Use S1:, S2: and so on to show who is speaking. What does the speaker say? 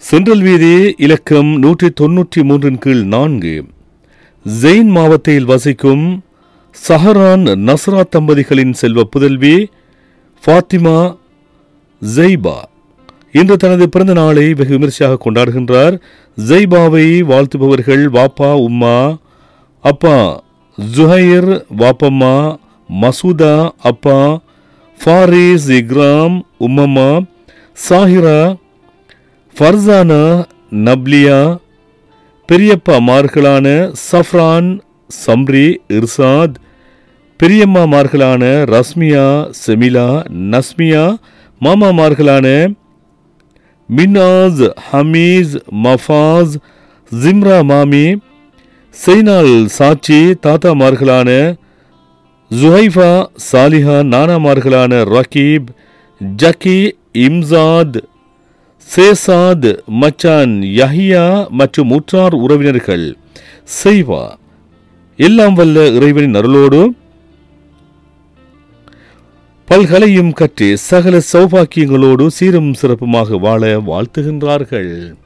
S1: central வீதி இலக்கம் நூற்றி தொன்னூற்றி மூன்றின் கீழ் நான்கு ஜெயின் மாவட்டத்தில் வசிக்கும் சஹரான் நஸ்ரா தம்பதிகளின் செல்வ புதல்வி ஃபாத்திமா ஜெய்பா இன்று தனது பிறந்த நாளை வெகு விமர்சையாக கொண்டாடுகின்றார் ஜெய்பாவை வாழ்த்துபவர்கள் வாப்பா உம்மா அப்பா ஜுஹைர் வாப்பம்மா மசூதா அப்பா ஃபாரிஸ் இக்ராம் உம்மம்மா சாஹிரா ஃபர்சானா நப்லியா பெரியப்பாமார்களான சஃப்ரான் சம்ரி இர்சாத் பெரியம்மாமார்களான ரஸ்மியா செமிலா நஸ்மியா மாமாமார்களான மின்னாஸ் ஹமீஸ் மஃபாஸ் ஜிம்ரா மாமி செய்னால் சாச்சி தாத்தாமார்களான ஜுஹைஃபா சாலிஹா நானாமார்களான ரகீப் ஜக்கி இம்சாத் சேசாத் மச்சான் யஹியா மற்றும் உற்றார் உறவினர்கள் செய்வா எல்லாம் வல்ல இறைவனின் அருளோடு பல்கலையும் கற்று சகல சௌபாக்கியங்களோடு சீரும் சிறப்புமாக வாழ வாழ்த்துகின்றார்கள்